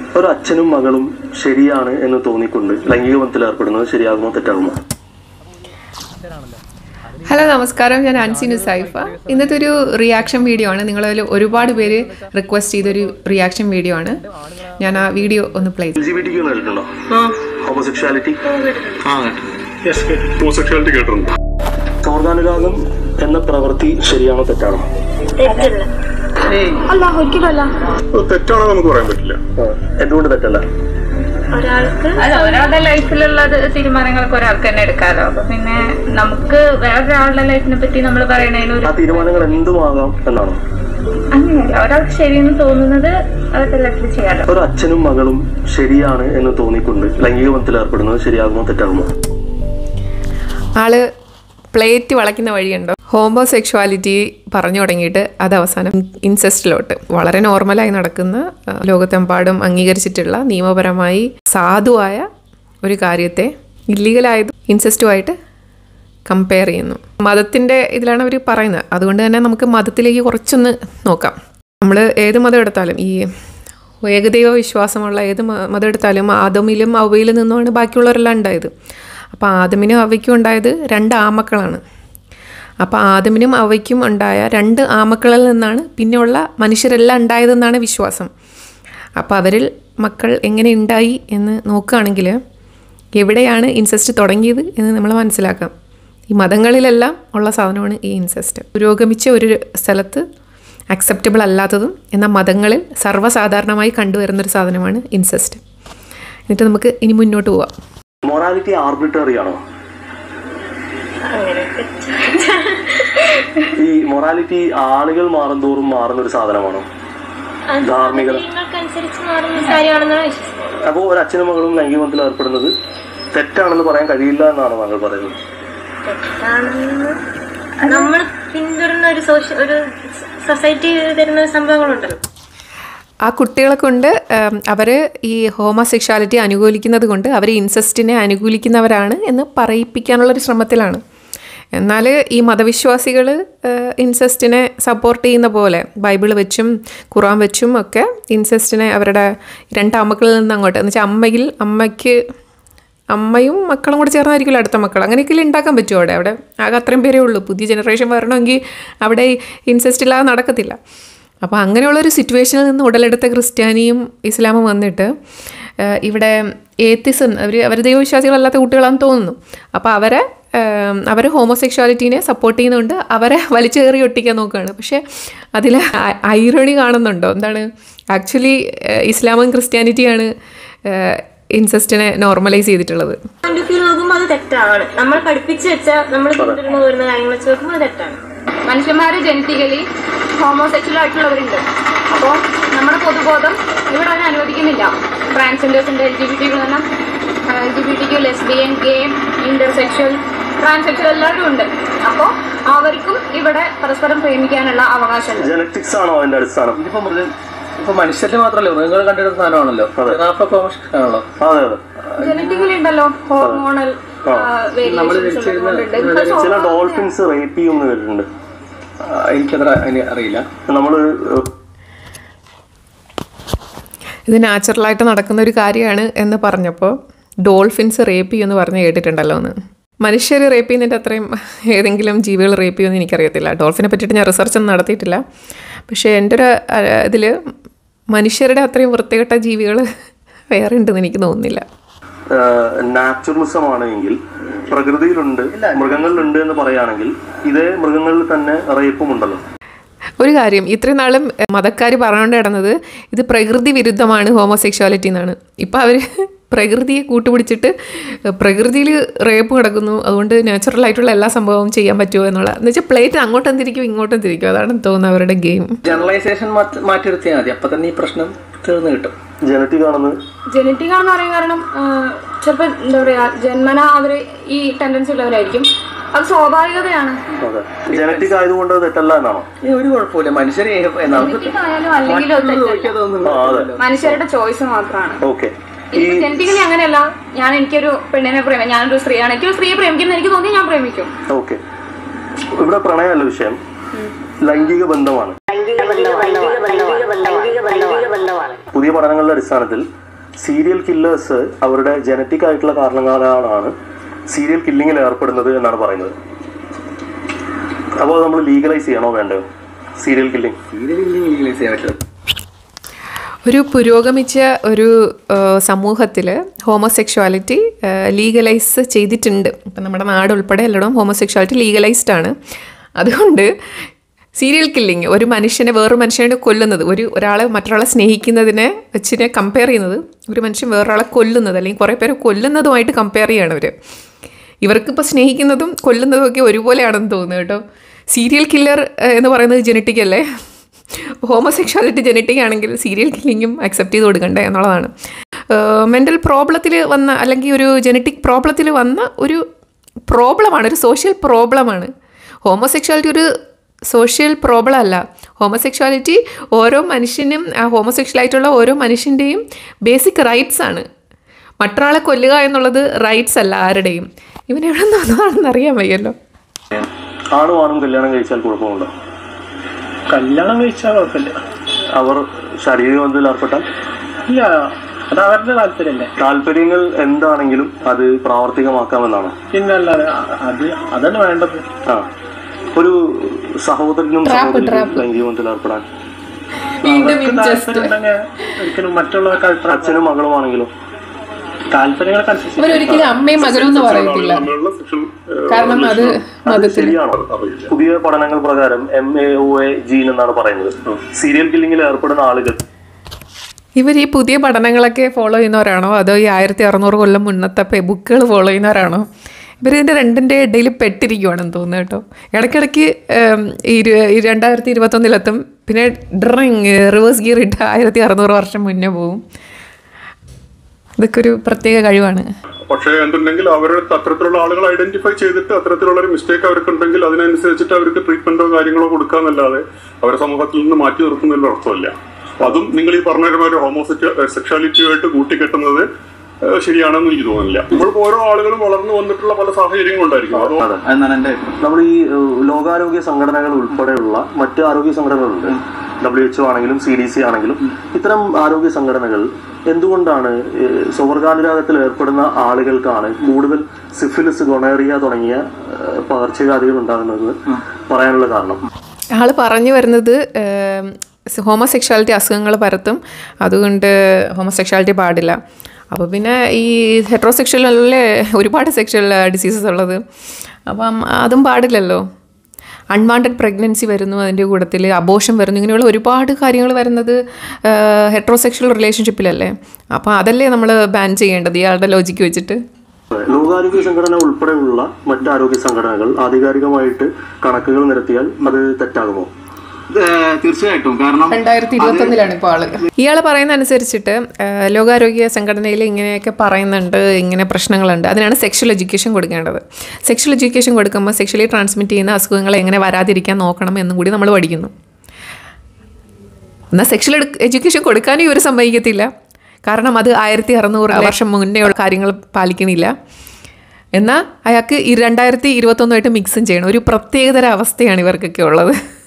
ഒരു അച്ഛനും മകളും ശരിയാണ് എന്ന് തോന്നിക്കൊണ്ട് ലൈംഗിക ബന്ധത്തിൽ ഏർപ്പെടുന്നത് ശരിയാകുമോ തെറ്റാകുമോ ഹലോ നമസ്കാരം ഞാൻ അൻസി നുസൈഫ ഇന്നത്തെ ഒരു റിയാക്ഷൻ വീഡിയോ ആണ് നിങ്ങളിൽ ഒരുപാട് പേര് റിക്വസ്റ്റ് ചെയ്തൊരു റിയാക്ഷൻ വീഡിയോ ആണ് ഞാൻ ആ വീഡിയോ ഒന്ന് play L G B T കേട്ടിട്ടുണ്ടോ ഹോമോസെക്ഷാലിറ്റി ഹോമോസെക്ഷാലിറ്റി കേട്ടിട്ടുണ്ട് സ്വർഗാനുരാഗം എന്ന പ്രവൃത്തി ശരിയാണോ തെറ്റാണോ അല്ല ഒരിക്കലല്ല അത് തെറ്റാണെന്ന് നമുക്ക് പറയാൻ പറ്റില്ല ആ, എന്തുകൊണ്ട് തെറ്റല്ല ഒരാൾക്ക് അല്ല ഒരാളുടെ ലൈഫിലുള്ള തീരുമാനങ്ങളൊക്കെ ഒരാൾക്ക് തന്നെ എടുക്കാമല്ലോ അപ്പൊ പിന്നെ നമുക്ക് വേറൊരാളുടെ ലൈഫിനെ പറ്റി നമ്മൾ പറയണതിന് ഒരു ആ തീരുമാനങ്ങൾ എന്തുമാകാം എന്നാണോ അങ്ങനെയല്ല ഒരാൾക്ക് ശരിയെന്ന് തോന്നുന്നത് അവരുടെ ലൈഫിൽ ചെയ്യാലോ ഒരു അച്ഛനും മകളും ശരിയാണ് എന്ന് തോന്നിക്കൊണ്ട് ലൈംഗിക ബന്ധത്തിൽ ഏർപ്പെടുന്നത് ശരിയാകുമോ തെറ്റാകുമോ ആള് പ്ലേറ്റ് വളയ്ക്കുന്ന വഴിയുണ്ടോ ഹോമോസെക്ഷുവാലിറ്റി പറഞ്ഞു തുടങ്ങിയിട്ട് അത് അവസാനം ഇൻസെസ്റ്റിലോട്ട് വളരെ നോർമലായി നടക്കുന്ന ആ, ലോകത്തെമ്പാടും അംഗീകരിച്ചിട്ടുള്ള നിയമപരമായി സാധുവായ ഒരു കാര്യത്തെ ഇല്ലീഗലായത് ഇൻസെസ്റ്റുമായിട്ട് കമ്പയർ ചെയ്യുന്നു മതത്തിൻ്റെ ഇതിലാണ് അവർ പറയുന്നത് അതുകൊണ്ട് തന്നെ നമുക്ക് മതത്തിലേക്ക് കുറച്ചൊന്ന് നോക്കാം നമ്മൾ ഏത് മതം എടുത്താലും ഈ ഏകദൈവ വിശ്വാസമുള്ള ഏത് മ- മതം എടുത്താലും ആദമിലും അവയിലും നിന്നുമാണ് ബാക്കിയുള്ളവരെല്ലാം ഉണ്ടായത് അപ്പോൾ ആദമിനും അവയ്ക്കും ഉണ്ടായത് രണ്ട് ആമക്കളാണ് അപ്പോൾ ആദമിനും അവയ്ക്കും ഉണ്ടായ രണ്ട് ആമക്കളിൽ നിന്നാണ് പിന്നെയുള്ള മനുഷ്യരെല്ലാം ഉണ്ടായതെന്നാണ് വിശ്വാസം അപ്പോൾ അവരിൽ മക്കൾ എങ്ങനെ ഉണ്ടായി എന്ന് നോക്കുകയാണെങ്കിൽ എവിടെയാണ് ഇൻസെസ്റ്റ് തുടങ്ങിയത് എന്ന് നമ്മൾ മനസ്സിലാക്കാം ഈ മതങ്ങളിലെല്ലാം ഉള്ള സാധനമാണ് ഈ ഇൻസെസ്റ്റ് പുരോഗമിച്ച ഒരു സ്ഥലത്ത് അക്സെപ്റ്റബിൾ അല്ലാത്തതും എന്നാൽ മതങ്ങളിൽ സർവ്വസാധാരണമായി കണ്ടുവരുന്നൊരു സാധനമാണ് ഇൻസെസ്റ്റ് എന്നിട്ട് നമുക്ക് ഇനി മുന്നോട്ട് പോവാം മൊറാലിറ്റി ആർബിട്രറി ആണോ അങ്ങനെയൊക്കെ ഈ മൊറാലിറ്റി ആളുകൾ മാറുന്തോറും മാറുന്ന ഒരു സാധനമാണോ ധാർമ്മികത സാഹചര്യങ്ങൾക്കനുസരിച്ച് മാറുന്ന കാര്യമാണെന്നാണ് വിശ്വസിക്കുന്നത് അപ്പോൾ ഒരു അച്ഛനും മകളും ലൈംഗിക ബന്ധത്തിൽ ഏർപ്പെടുന്നത് തെറ്റാണെന്ന് പറയാൻ കഴിയില്ല എന്നാണ് താങ്കൾ പറയുന്നത് തെറ്റാണെന്ന് നമ്മൾ പിന്തുടരുന്ന ഒരു സോഷ്യ ഒരു സൊസൈറ്റി തരുന്ന സംഭവങ്ങളുണ്ടല്ലോ ആ കുട്ടികളെ കൊണ്ട് അവർ ഈ ഹോമോസെക്ഷാലിറ്റി അനുകൂലിക്കുന്നത് കൊണ്ട് അവർ ഇൻസെസ്റ്റിനെ അനുകൂലിക്കുന്നവരാണ് എന്ന് പറയിപ്പിക്കാനുള്ളൊരു ശ്രമത്തിലാണ് എന്നാൽ ഈ മതവിശ്വാസികൾ ഇൻസെസ്റ്റിനെ സപ്പോർട്ട് ചെയ്യുന്ന പോലെ ബൈബിൾ വെച്ചും ഖുറാൻ വെച്ചും ഒക്കെ ഇൻസെസ്റ്റിനെ അവരുടെ രണ്ട് അമ്മക്കളിൽ നിന്ന് അങ്ങോട്ട് എന്ന് വെച്ചാൽ അമ്മയിൽ അമ്മയ്ക്ക് അമ്മയും മക്കളും കൂടെ ചേർന്നായിരിക്കുമല്ലോ അടുത്ത മക്കൾ അങ്ങനെയൊക്കെ ഉണ്ടാക്കാൻ പറ്റുമോ അവിടെ അവിടെ ആകെ അത്രയും പേരേ ഉള്ളൂ പുതിയ ജനറേഷൻ വരണമെങ്കിൽ അവിടെ ഇൻസെസ്റ്റ് ഇല്ലാതെ നടക്കത്തില്ല അപ്പോൾ അങ്ങനെയുള്ളൊരു സിറ്റുവേഷനിൽ നിന്ന് ഉടലെടുത്ത ക്രിസ്ത്യാനിയും ഇസ്ലാമും വന്നിട്ട് ഏഹ്, ഇവിടെ ഏത്തിസം അവർ അവർ ദൈവവിശ്വാസികളല്ലാത്ത കുട്ടികളാണെന്ന് തോന്നുന്നു അപ്പോൾ അവരെ അവർ ഹോമോസെക്ഷുവാലിറ്റീനെ സപ്പോർട്ട് ചെയ്യുന്നതുകൊണ്ട് അവരെ വലിച്ചേറി ഒട്ടിക്കാൻ നോക്കുകയാണ് പക്ഷേ അതിൽ ഐറണി കാണുന്നുണ്ടോ എന്താണ് ആക്ച്വലി ഇസ്ലാമും ക്രിസ്ത്യാനിറ്റിയാണ് ഇൻസെസ്റ്റിനെ നോർമലൈസ് ചെയ്തിട്ടുള്ളത് പോയിന്റ് ഓഫ് വ്യൂ നോക്കുമ്പോൾ അത് തെറ്റാണ് നമ്മൾ പഠിപ്പിച്ച് വെച്ച നമ്മൾ പിന്തുടർന്ന് വരുന്ന കാര്യങ്ങൾ വെച്ച് നോക്കുമ്പോൾ അത് തെറ്റാണ് മനുഷ്യന്മാർ ജനറ്റിക്കലി ഹോമോസെക്ഷൽ ആയിട്ടുള്ളവരുണ്ട് അപ്പോൾ നമ്മുടെ പൊതുബോധം ഇവിടെ അതിനെ അനുവദിക്കുന്നില്ല ട്രാൻസ്ജെൻഡേഴ്സിൻ്റെ L G B T L G B ടിക്ക് ലെസ്ബിയൻ ഗേ ഇന്റർസെക്ഷൽ ട്രാൻസെക്ഷൽ എല്ലാവരും ഉണ്ട് അപ്പോൾ അവർക്കും ഇവിടെ പരസ്പരം പ്രേമിക്കാനുള്ള അവകാശമുണ്ട് ജനറ്റിക്സ് ആണോ അതിന്റെ അടിസ്ഥാനം ഇതിപ്പോ മൃഗ ഇപ്പൊ മനുഷ്യരിൽ മാത്രമല്ല മൃഗങ്ങൾ കണ്ടെടുത്ത സാധനമാണല്ലോ ജിറാഫൊക്കെ ആണല്ലോ അതെ അതെ ജനറ്റിക്കലി ഉണ്ടല്ലോ ഹോർമോണൽ നമ്മൾ വേരിയേഷൻസ് ചില ഡോൾഫിൻസ് റേപ്പ് ചെയ്യുമെന്ന് കേട്ടിട്ടുണ്ട് എനിക്കത്ര അതിന് അറിയില്ല നമ്മൾ ഇത് നാച്ചുറലായിട്ട് നടക്കുന്ന ഒരു കാര്യമാണ് എന്ന് പറഞ്ഞപ്പോൾ ഡോൾഫിൻസ് റേപ്പ് ചെയ്യുമെന്ന് പറഞ്ഞ് കേട്ടിട്ടുണ്ടല്ലോ എന്ന് മനുഷ്യർ റേപ്പ് ചെയ്യുന്നതിൻ്റെ അത്രയും ഏതെങ്കിലും ജീവികൾ റേപ്പ് ചെയ്യുമെന്ന് എനിക്കറിയത്തില്ല ഡോൾഫിനെ പറ്റിയിട്ട് ഞാൻ റിസർച്ച് ഒന്നും നടത്തിയിട്ടില്ല പക്ഷേ എൻ്റെ ഒരു ഇതിൽ മനുഷ്യരുടെ അത്രയും വൃത്തികെട്ട ജീവികൾ വേറെ ഉണ്ടെന്ന് എനിക്ക് തോന്നുന്നില്ല നാച്ചുറലിസം ആണ് എങ്കിൽ പ്രകൃതിയിലുണ്ട് മൃഗങ്ങളിലുണ്ട് എന്ന് പറയുകയാണെങ്കിൽ ഇതേ മൃഗങ്ങളിൽ തന്നെ റേപ്പും ഉണ്ടല്ലോ ഒരു കാര്യം ഇത്രയും നാളും മതക്കാർ പറഞ്ഞുകൊണ്ട് കിടന്നത് ഇത് പ്രകൃതി വിരുദ്ധമാണ് ഹോമോസെക്ഷുവാലിറ്റി എന്നാണ് ഇപ്പം അവർ പ്രകൃതിയെ കൂട്ടുപിടിച്ചിട്ട് പ്രകൃതിയിൽ റേപ്പ് കിടക്കുന്നു അതുകൊണ്ട് നാച്ചുറൽ ആയിട്ടുള്ള എല്ലാ സംഭവവും ചെയ്യാൻ പറ്റുമോ എന്നുള്ള എന്ന് വെച്ചാൽ പ്ലേറ്റ് അങ്ങോട്ടും തിരിക്കും ഇങ്ങോട്ടും തിരിക്കും അതാണ് തോന്നുന്നത് അവരുടെ ഗെയിം ജനറലൈസേഷൻ മാറ്റി നിർത്തിയാൽ മതി അപ്പൊ തന്നെ ഈ പ്രശ്നം തീർന്നു കിട്ടും ജനറ്റിക് ആണെന്ന് ജനറ്റിക് ആണെന്ന് പറയാൻ കാരണം ചിലപ്പോൾ എന്താ പറയാ ജന്മന അവര് ഈ ടെൻഡൻസി ഉള്ളവരായിരിക്കും അത് സ്വാഭാവികതയാണ് അതെ ജനറ്റിക് ആയതുകൊണ്ട് അത് തെറ്റല്ല എന്നാണോ ഈ ഒരു കുഴപ്പമില്ല മനുഷ്യരെ നമുക്ക് ജനറ്റിക് ആയാലും അല്ലെങ്കിലും അത് തെറ്റല്ല. നോക്കിയതൊന്നും ആ അതെ മനുഷ്യരുടെ ചോയ്സ് മാത്രമാണ് ഓക്കെ ഇപ്പൊ ജനറ്റിക്കലി അങ്ങനെയല്ല ഞാൻ എനിക്കൊരു പെണ്ണിനെ പ്രേമ ഞാനൊരു സ്ത്രീയാണ് എനിക്കൊരു സ്ത്രീയെ പ്രേമിക്കുന്ന എനിക്ക് തോന്നി ഞാൻ പ്രേമിക്കും ഓക്കെ ഇവിടെ പ്രണയമല്ല വിഷയം ലൈംഗിക ബന്ധമാണ് പുതിയ പഠനങ്ങളുടെ അടിസ്ഥാനത്തിൽ സീരിയൽ കില്ലേഴ്സ് അവരുടെ ജനറ്റിക് ആയിട്ടുള്ള കാരണങ്ങളാണ് സീരിയൽ കില്ലിങ്ങിൽ ഏർപ്പെടുന്നത് എന്നാണ് പറയുന്നത് അപ്പോൾ നമ്മൾ ലീഗലൈസ് ചെയ്യണോ വേണ്ടയോ സീരിയൽ കില്ലിംഗ് ലീഗലൈസ് ചെയ്യാൻ പറ്റില്ല ഒരു പുരോഗമിച്ച ഒരു സമൂഹത്തിൽ ഹോമോസെക്ഷുവാലിറ്റി ലീഗലൈസ് ചെയ്തിട്ടുണ്ട് ഇപ്പം നമ്മുടെ നാട് ഉൾപ്പെടെ എല്ലായിടവും ഹോമോസെക്ഷുവാലിറ്റി ലീഗലൈസ്ഡ് ആണ് അതുകൊണ്ട് സീരിയൽ കില്ലിങ് ഒരു മനുഷ്യനെ വേറൊരു മനുഷ്യനെ കൊല്ലുന്നത് ഒരു ഒരാളെ മറ്റൊരാളെ സ്നേഹിക്കുന്നതിനെ വെച്ചിനെ കമ്പയർ ചെയ്യുന്നത് ഒരു മനുഷ്യൻ വേറൊരാളെ കൊല്ലുന്നത് അല്ലെങ്കിൽ കുറേ പേരെ കൊല്ലുന്നതുമായിട്ട് കമ്പയർ ചെയ്യണം അവർ ഇവർക്കിപ്പോൾ സ്നേഹിക്കുന്നതും കൊല്ലുന്നതും ഒക്കെ ഒരുപോലെയാണെന്ന് തോന്നുന്നു കേട്ടോ സീരിയൽ കില്ലർ എന്ന് പറയുന്നത് ജനറ്റിക് അല്ലേ ഹോമോസെക്ഷുവാലിറ്റി ജനറ്റിക് ആണെങ്കിൽ സീരിയൽ കില്ലിങ്ങും അക്സെപ്റ്റ് ചെയ്ത് കൊടുക്കണ്ടേ എന്നുള്ളതാണ് മെൻ്റൽ പ്രോബ്ലത്തിൽ വന്ന അല്ലെങ്കിൽ ഒരു ജനറ്റിക് പ്രോബ്ലത്തിൽ വന്ന ഒരു പ്രോബ്ലമാണ് ഒരു സോഷ്യൽ പ്രോബ്ലമാണ് ഹോമോസെക്ഷുവാലിറ്റി ഒരു സോഷ്യൽ പ്രോബ്ലം അല്ല ഹോമോസെക്ഷുവാലിറ്റി ഓരോ മനുഷ്യനും ആ ഹോമോസെക്ഷലായിട്ടുള്ള ഓരോ മനുഷ്യൻ്റെയും ബേസിക് റൈറ്റ്സ് ആണ് മറ്റൊരാളെ കൊല്ലുക എന്നുള്ളത് റൈറ്റ്സ് അല്ല ആരുടെയും ഇവൻ എവിടെ നിന്നാണെന്ന് അറിയാൻ വയ്യല്ലോ ആണും ആണും കല്യാണം കഴിച്ചാൽ കുഴപ്പമുണ്ടോ കല്യാണം കഴിച്ചാൽ കുഴപ്പമില്ല അവർ ശാരീരിക ബന്ധത്തിൽ ഏർപ്പെട്ടാൽ ഇല്ല അത് അവരുടെ താല്പര്യമല്ലേ താല്പര്യങ്ങൾ എന്താണെങ്കിലും അത് പ്രാവർത്തികമാക്കാമെന്നാണ് പിന്നെ അല്ലാതെ അ- അത് അതാണ് വേണ്ടത് ആ ഒരു സഹോദരനും സഹോദരിക്കും ലൈംഗിക ബന്ധത്തിൽ ഏർപ്പെടാൻ അവർക്ക് താല്പര്യം ഉണ്ടെങ്കിൽ ഒരിക്കലും മറ്റുള്ളവർക്ക് അഭിപ്രായം അച്ഛനും മകളുമാണെങ്കിലോ താല്പര്യങ്ങൾക്ക് അനുസരിച്ച് ഇവരൊരിക്കലും അമ്മയും മകനും എന്ന് പറയത്തില്ല തമ്മിലുള്ള സെക്ഷൽ കാരണം അത് അത് ശരിയാണോ പുതിയ പഠനങ്ങൾ പ്രകാരം M A O A gene എന്നാണ് പറയുന്നത് സീരിയൽ കില്ലിങ്ങിൽ ഏർപ്പെടുന്ന ആളുകൾ ഇവർ ഈ പുതിയ പഠനങ്ങളൊക്കെ ഫോളോ ചെയ്യുന്നവരാണോ അതോ ഈ ആയിരത്തി അറുന്നൂറ് കൊല്ലം മുന്നത്തെ പെ- ബുക്കുകൾ ഫോളോ ചെയ്യുന്നവരാണോ ഇവർ ഇതിൻ്റെ രണ്ടിൻ്റെ ഇടയിൽ പെട്ടിരിക്കുവാണെന്ന് തോന്നുന്നു കേട്ടോ ഇടയ്ക്കിടയ്ക്ക് ഉം, ഈ ഇരു- ഈ രണ്ടായിരത്തി ഇരുപത്തൊന്നിലെത്തും പിന്നെ ഡ്രിങ് റിവേഴ്സ് ഗിയർ ഇട്ട് ആയിരത്തി അറുന്നൂറ് വർഷം മുന്നേ പോവും ഇതൊക്കെ ഒരു പ്രത്യേക കഴിവാണ് പക്ഷേ എന്തുണ്ടെങ്കിൽ അവരുടെ അത്തരത്തിലുള്ള ആളുകൾ ഐഡന്റിഫൈ ചെയ്തിട്ട് അത്തരത്തിലുള്ള ഒരു മിസ്റ്റേക്ക് അവർക്കുണ്ടെങ്കിൽ അതിനനുസരിച്ചിട്ട് അവർക്ക് ട്രീറ്റ്മെന്റോ കാര്യങ്ങളോ കൊടുക്കാന്നല്ലാതെ അവരെ സമൂഹത്തിൽ നിന്ന് മാറ്റി നിർത്തുന്നതിൽ അർത്ഥമില്ല അതും നിങ്ങൾ ഈ പറഞ്ഞ ഒരു ഹോമോസെക്ച്വ സെക്ഷാലിറ്റിയുമായിട്ട് കൂട്ടിക്കെട്ടുന്നത് ഏഹ്, ശരിയാണെന്ന് എനിക്ക് തോന്നുന്നില്ല നമ്മളിപ്പോ ഓരോ ആളുകളും വളർന്നു വന്നിട്ടുള്ള പല സാഹചര്യങ്ങളും ഉണ്ടായിരിക്കും അതോ അതെ എന്നാണ് എൻ്റെ അഭിപ്രായം നമ്മൾ ഈ ഏഹ്, ലോകാരോഗ്യ സംഘടനകൾ ഉൾപ്പെടെയുള്ള മറ്റ് ആരോഗ്യ സംഘടനകളുണ്ട് ഡബ്ല്യു എച്ച്ഒ ആണെങ്കിലും സി ഡി സി ആണെങ്കിലും ഇത്തരം ആരോഗ്യ സംഘടനകൾ എന്തുകൊണ്ടാണ് ഏഹ്, സ്വവർഗാനുരാഗത്തിൽ ഏർപ്പെടുന്ന ആളുകൾക്കാണ് കൂടുതൽ സിഫിലിസ് ഗൊണേറിയ തുടങ്ങിയ ഏഹ്, പകർച്ചവ്യാധികൾ ഉണ്ടാകുന്നത് പറയാനുള്ള കാരണം ആൾ പറഞ്ഞു വരുന്നത് ഹോമോസെക്ഷാലിറ്റി അസുഖങ്ങൾ പരത്തും അതുകൊണ്ട് ഹോമോസെക്ഷാലിറ്റി പാടില്ല അപ്പോൾ പിന്നെ ഈ ഹെട്രോസെക്ഷലല്ലേ ഒരുപാട് സെക്ഷൽ ഡിസീസസ് ഉള്ളത് അപ്പം അതും പാടില്ലല്ലോ അൺവാണ്ടഡ് പ്രഗ്നൻസി വരുന്നു അതിൻ്റെ കൂട്ടത്തിൽ അബോഷം വരുന്നു ഇങ്ങനെയുള്ള ഒരുപാട് കാര്യങ്ങൾ വരുന്നത് ഹെട്രോസെക്ഷൽ റിലേഷൻഷിപ്പിലല്ലേ അപ്പോൾ അതല്ലേ നമ്മൾ ബാൻ ചെയ്യേണ്ടത് ഇയാളുടെ ലോജിക്ക് വെച്ചിട്ട് അതെ. ലോകാരോഗ്യ സംഘടന ഉൾപ്പെടെയുള്ള മറ്റ് ആരോഗ്യ സംഘടനകൾ ആധികാരികമായിട്ട് കണക്കുകൾ നിരത്തിയാൽ അത് തെറ്റാകുമോ ഏഹ് തീർച്ചയായിട്ടും കാരണം രണ്ടായിരത്തി ഇരുപത്തൊന്നിലാണ് ഇപ്പോൾ ആള് ഇയാൾ പറയുന്ന അനുസരിച്ചിട്ട് ആ, ലോകാരോഗ്യ സംഘടനയിൽ ഇങ്ങനെയൊക്കെ പറയുന്നുണ്ട് ഇങ്ങനെ പ്രശ്നങ്ങളുണ്ട് അതിനാണ് സെക്ഷൽ എഡ്യൂക്കേഷൻ കൊടുക്കേണ്ടത് സെക്ഷൽ എഡ്യൂക്കേഷൻ കൊടുക്കുമ്പോൾ സെക്ഷലി ട്രാൻസ്മിറ്റ് ചെയ്യുന്ന അസുഖങ്ങൾ എങ്ങനെ വരാതിരിക്കാൻ നോക്കണം എന്നും കൂടി നമ്മൾ പഠിക്കുന്നു എന്നാൽ സെക്ഷൽ എഡ്യൂക്കേഷൻ കൊടുക്കാനും ഇവർ സമ്മതിക്കത്തില്ല കാരണം അത് ആയിരത്തി അറുന്നൂറ് വർഷം മുന്നേ ഉള്ള കാര്യങ്ങൾ പാലിക്കണില്ല എന്നാൽ അയാൾക്ക് ഈ രണ്ടായിരത്തി ഇരുപത്തൊന്നുമായിട്ട് മിക്സും ചെയ്യണം ഒരു പ്രത്യേകതര അവസ്ഥയാണ് ഇവർക്കൊക്കെ ഉള്ളത്